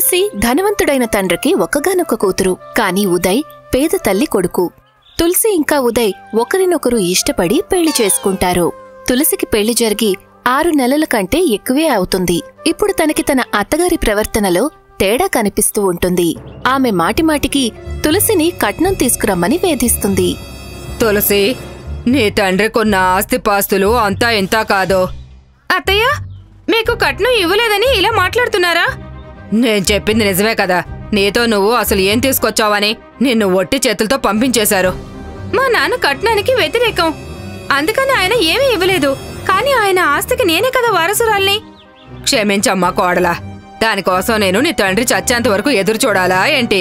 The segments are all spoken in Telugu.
తులసి ధనవంతుడైన తండ్రికి ఒక్కగానొక్క కూతురు కాని ఉదయ్ పేద తల్లి కొడుకు తులసి ఇంకా ఉదయ్ ఒకరినొకరు ఇష్టపడి పెళ్లి చేసుకుంటారు తులసికి పెళ్లి జరిగి ఆరు నెలల కంటే ఎక్కువే అవుతుంది ఇప్పుడు తనకి తన అత్తగారి ప్రవర్తనలో తేడా కనిపిస్తూ ఉంటుంది ఆమె మాటిమాటికి తులసిని కట్నం తీసుకురమ్మని వేధిస్తుంది తులసి నీ తండ్రి కొన్న ఆస్తిపాస్తులు అంతా ఇంతా కాదు అత్తయ్య మీకు కట్నం ఇవ్వలేదని ఇలా మాట్లాడుతున్నారా నేను చెప్పింది నిజమే కదా నీతో నువ్వు అసలు ఏం తీసుకొచ్చావని నిన్ను ఒట్టి చేతులతో పంపించేశారు మా నాన్న కట్నానికి వ్యతిరేకం అందుకని ఆయన ఏమీ ఇవ్వలేదు కానీ ఆయన ఆస్తికి నేనే కదా వారసురాల్ని క్షమించమ్మా కోడలా దానికోసం నేను నీ తండ్రి చచ్చేంత వరకు ఎదురు చూడాలా ఏంటి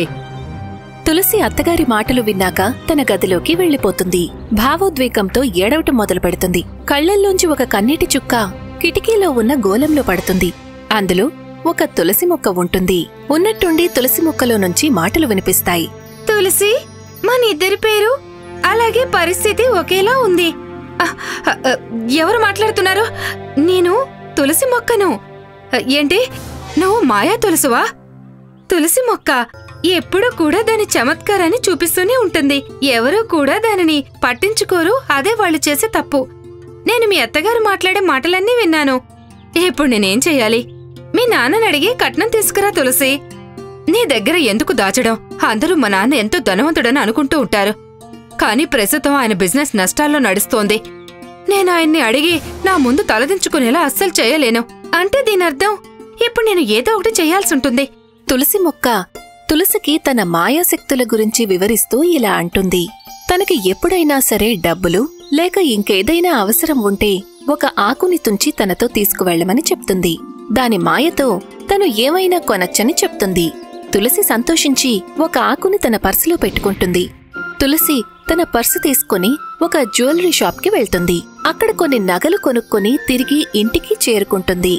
తులసి అత్తగారి మాటలు విన్నాక తన గదిలోకి వెళ్లిపోతుంది భావోద్వేగంతో ఏడవటం మొదలు పెడుతుంది కళ్లల్లోంచి ఒక కన్నీటి చుక్క కిటికీలో ఉన్న గోలంలో పడుతుంది అందులో ఒక తులసి మొక్క ఉంటుంది ఉన్నట్టుండి తులసి మొక్కలో నుంచి మాటలు వినిపిస్తాయి తులసి మన ఇద్దరి పేరు అలాగే పరిస్థితి ఒకేలా ఉంది అహ్, అహ్, అహ్, ఎవరు మాట్లాడుతున్నారు నేను తులసి మొక్కను అహ్, ఏంటి నువ్వు మాయా తులసివా తులసి మొక్క ఎప్పుడూ కూడా దాని చమత్కారాన్ని చూపిస్తూనే ఉంటుంది ఎవరూ కూడా దానిని పట్టించుకోరు అదే వాళ్ళు చేసే తప్పు నేను మీ అత్తగారు మాట్లాడే మాటలన్నీ విన్నాను ఇప్పుడు నేనేం చెయ్యాలి మీ నాన్నని అడిగి కట్నం తీసుకురా తులసి నీ దగ్గర ఎందుకు దాచడం అందరూ మా నాన్న ఎంతో ధనవంతుడని అనుకుంటూ ఉంటారు కానీ ప్రస్తుతం ఆయన బిజినెస్ నష్టాల్లో నడుస్తోంది నేను ఆయన్ని అడిగి నా ముందు తలదించుకునేలా అస్సలు చేయలేను అంటే దీనర్థం ఇప్పుడు నేను ఏదో ఒకటి చేయాల్సి ఉంటుంది తులసి మొక్క తులసికి తన మాయాశక్తుల గురించి వివరిస్తూ ఇలా అంటుంది తనకి ఎప్పుడైనా సరే డబ్బులు లేక ఇంకేదైనా అవసరం ఉంటే ఒక ఆకుని తుంచి తనతో తీసుకువెళ్లమని చెప్తుంది దాని మాయతో తను ఏమైనా కొనచ్చని చెప్తుంది తులసి సంతోషించి ఒక ఆకుని తన పర్సులో పెట్టుకుంటుంది తులసి తన పర్సు తీసుకుని ఒక జ్యువెలరీ షాప్కి వెళ్తుంది అక్కడ కొన్ని నగలు కొనుక్కొని తిరిగి ఇంటికి చేరుకుంటుంది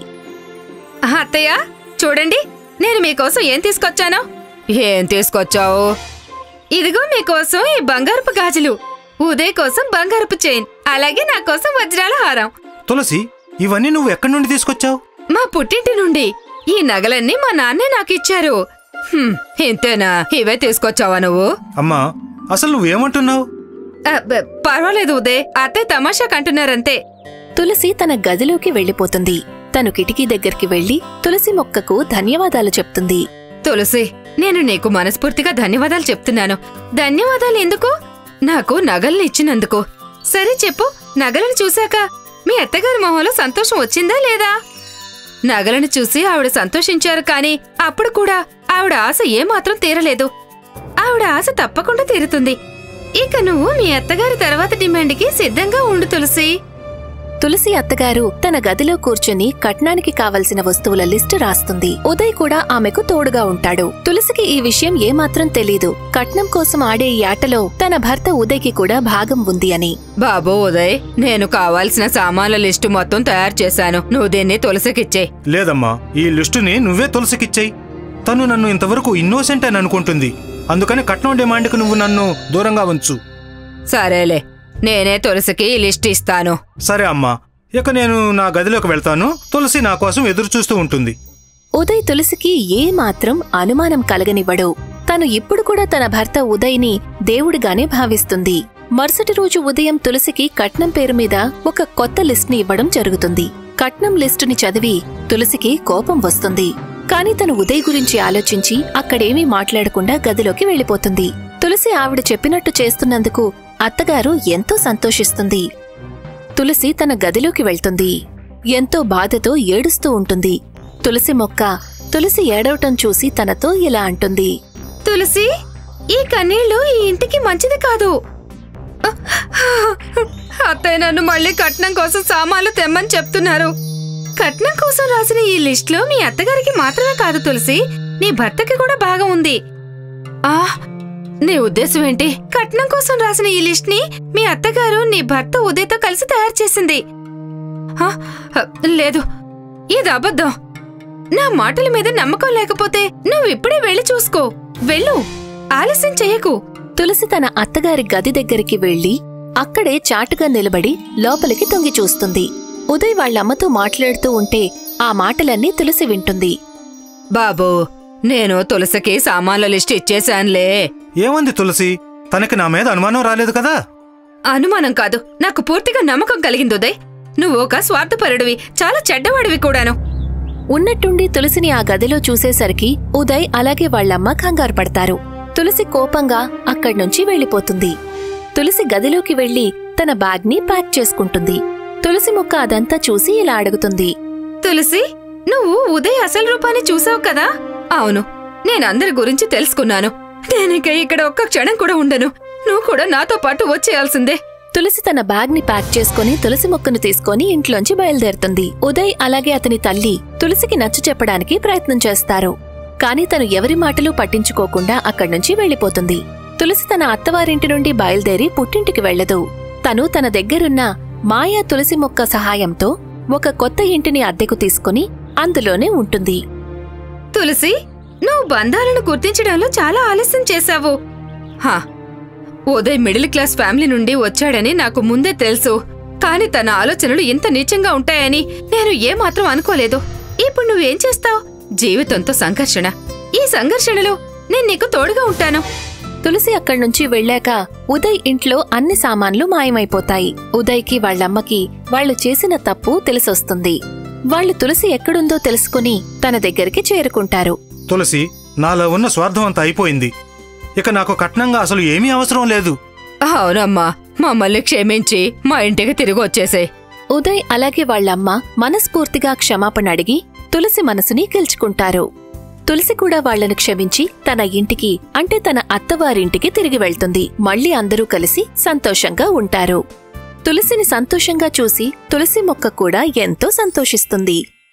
ఆహా, అత్తయ్య చూడండి నేను మీకోసం ఏం తీసుకొచ్చాను ఏం తీసుకొచ్చావు ఇదిగో మీకోసం ఈ బంగారపు గాజులు ఉదయ్ కోసం బంగారపు చైన్ అలాగే నా కోసం వజ్రాల హారం తులసి ఇవన్నీ నువ్వు ఎక్కడి నుండి తీసుకొచ్చావు మా పుట్టింటి నుండి ఈ నగలన్నీ మా నాన్నే నాకిచ్చారు హ్మ్, ఇంతేనా ఇవే తీసుకొచ్చావా నువ్వు అమ్మా అసలు నువ్వేమంటున్నావు ఆ, బ- పర్వాలేదు ఉదయ్ అత్తయ్య తమాషా కంటున్నారంతే తులసి తన గదిలోకి వెళ్లిపోతుంది తను కిటికీ దగ్గరికి వెళ్లి తులసి మొక్కకు ధన్యవాదాలు చెప్తుంది తులసి నేను నీకు మనస్ఫూర్తిగా ధన్యవాదాలు చెప్తున్నాను ధన్యవాదాలు ఎందుకు నాకు నగల్ని ఇచ్చినందుకు సరే చెప్పు నగలను చూశాక మీ అత్తగారి మొహంలో సంతోషం వచ్చిందా లేదా నగలను చూసి ఆవిడ సంతోషించారు కానీ అప్పుడు కూడా ఆవిడ ఆశ ఏమాత్రం తీరలేదు ఆవిడ ఆశ తప్పకుండా తీరుతుంది ఇక నువ్వు మీ అత్తగారి తర్వాత డిమాండ్కి సిద్ధంగా ఉండు తులసి తులసి అత్తగారు తన గదిలో కూర్చుని కట్నానికి కావలసిన వస్తువుల లిస్టు రాస్తుంది ఉదయ్ కూడా ఆమెకు తోడుగా ఉంటాడు తులసికి ఈ విషయం ఏమాత్రం తెలీదు కట్నం కోసం ఆడే ఈ ఆటలో తన భర్త ఉదయ్కి కూడా భాగం ఉంది అని బాబు ఉదయ్ నేను కావాల్సిన సామాన్ల లిస్టు మొత్తం తయారు చేశాను నువ్వు దీన్ని తులసికిచ్చే లేదమ్మా ఈ లిస్టుని నువ్వే తులసికిచ్చాయి తను నన్ను ఇంతవరకు ఇన్నోసెంట్ అని అనుకుంటుంది అందుకని కట్నం డిమాండ్కి నువ్వు నన్ను దూరంగా ఉంచు సరేలే నేనే తులసికి ఈ లిస్ట్ ఇస్తాను సరే అమ్మా ఇక నేను నా గదిలోకి వెళ్తాను తులసి నా కోసం ఎదురు చూస్తూ ఉంటుంది ఉదయ్ తులసికి ఏ మాత్రం అనుమానం కలగనివ్వడు తను ఇప్పుడు కూడా తన భర్త ఉదయ్ని దేవుడిగానే భావిస్తుంది మరుసటి రోజు ఉదయం తులసికి కట్నం పేరు మీద ఒక కొత్త లిస్ట్ని ఇవ్వడం జరుగుతుంది కట్నం లిస్టుని చదివి తులసికి కోపం వస్తుంది కాని తను ఉదయ్ గురించి ఆలోచించి అక్కడేమీ మాట్లాడకుండా గదిలోకి వెళ్ళిపోతుంది తులసి ఆవిడ చెప్పినట్టు చేస్తున్నందుకు అత్తగారు ఎంతో సంతోషిస్తుంది తులసి తన గదిలోకి వెళ్తుంది ఎంతో బాధతో ఏడుస్తూ ఉంటుంది తులసి మొక్క తులసి ఏడవటం చూసి తనతో ఇలా అంటుంది తులసి ఈ కన్నీళ్లు ఈ ఇంటికి మంచిది కాదు అత్తయ్య నన్ను మళ్ళీ కట్నం కోసం సామాన్లు తెమ్మని చెప్తున్నారు కట్నం కోసం రాసిన ఈ లిస్ట్ లో మీ అత్తగారికి మాత్రమే కాదు తులసి నీ భర్తకి కూడా భాగం ఉంది ఆ నీ ఉద్దేశం ఏంటి కట్నం కోసం రాసిన ఈ లిస్ట్ ని మీ అత్తగారు నీ భర్త ఉదయ్తో కలిసి తయారు చేసింది ఆ, లేదు ఇది అబద్ధం నా మాటల మీద నమ్మకం లేకపోతే నువ్వు ఇప్పుడే వెళ్ళి చూసుకో వెళ్ళు ఆలస్యం చెయ్యకు తులసి తన అత్తగారి గది దగ్గరికి వెళ్లి అక్కడే చాటుగా నిలబడి లోపలికి తొంగి చూస్తుంది ఉదయ్ వాళ్ళమ్మతో మాట్లాడుతూ ఉంటే ఆ మాటలన్నీ తులసి వింటుంది బాబు నేను తులసికి సామాన్ల లిస్ట్ ఇచ్చేశానులే ఏమంది తులసి తనకి నా మీద అనుమానం రాలేదు కదా అనుమానం కాదు నాకు పూర్తిగా నమ్మకం కలిగింది ఉదయ్ నువ్వు ఒక స్వార్థపరుడివి చాలా చెడ్డవాడివి కూడాను ఉన్నట్టుండి తులసిని ఆ గదిలో చూసేసరికి ఉదయ్ అలాగే వాళ్ళమ్మ కంగారు పడతారు తులసి కోపంగా అక్కడ్నుంచి వెళ్ళిపోతుంది తులసి గదిలోకి వెళ్లి తన బ్యాగ్ని ప్యాక్ చేసుకుంటుంది తులసి మొక్క అదంతా చూసి ఇలా అడుగుతుంది తులసి నువ్వు ఉదయ్ అసలు రూపాన్ని చూసావు కదా అవును నేను అందరి గురించి తెలుసుకున్నాను నేనిక ఇక్కడ ఒక్క క్షణం కూడా ఉండను నువ్వు కూడా నాతో పాటు వచ్చేయాల్సిందే తులసి తన బ్యాగ్ ని ప్యాక్ చేసుకుని తులసి మొక్కను తీసుకొని ఇంట్లోంచి బయలుదేరుతుంది ఉదయ్ అలాగే అతని తల్లి తులసికి నచ్చ చెప్పడానికి ప్రయత్నం చేస్తారు కాని తను ఎవరి మాటలు పట్టించుకోకుండా అక్కడ్నుంచి వెళ్లిపోతుంది తులసి తన అత్తవారింటి నుండి బయలుదేరి పుట్టింటికి వెళ్లదు తను తన దగ్గరున్న మాయా తులసి మొక్క సహాయంతో ఒక కొత్త ఇంటిని అద్దెకు తీసుకుని అందులోనే ఉంటుంది తులసి నువ్వు బంధాలను గుర్తించడంలో చాలా ఆలస్యం చేశావు హా ఉదయ్ మిడిల్ క్లాస్ ఫ్యామిలీ నుండి వచ్చాడని నాకు ముందే తెలుసు కాని తన ఆలోచనలు ఇంత నీచంగా ఉంటాయని నేను ఏమాత్రం అనుకోలేదు ఇప్పుడు నువ్వేం చేస్తావు జీవితంతో సంఘర్షణ ఈ సంఘర్షణలో నేను నీకు తోడుగా ఉంటాను తులసి అక్కడ్నుంచి వెళ్ళాక ఉదయ్ ఇంట్లో అన్ని సామాన్లు మాయమైపోతాయి ఉదయ్కి వాళ్ళమ్మకి వాళ్ళు చేసిన తప్పు తెలిసొస్తుంది వాళ్ళు తులసి ఎక్కడుందో తెలుసుకుని తన దగ్గరికి చేరుకుంటారు తులసి నాలో ఉన్న స్వార్థం అంతా అయిపోయింది ఇక నాకు కట్నంగా అసలు ఏమీ అవసరం లేదు అవునమ్మా మమ్మల్ని క్షమించి మా ఇంటికి తిరిగి వచ్చేసే ఉదయ్ అలాగే వాళ్ళమ్మ మనస్ఫూర్తిగా క్షమాపణ అడిగి తులసి మనసుని గెలుచుకుంటారు తులసి కూడా వాళ్ళను క్షమించి తన ఇంటికి అంటే తన అత్తవారింటికి తిరిగి వెళ్తుంది మళ్ళీ అందరూ కలిసి సంతోషంగా ఉంటారు తులసిని సంతోషంగా చూసి తులసి మొక్క కూడా ఎంతో సంతోషిస్తుంది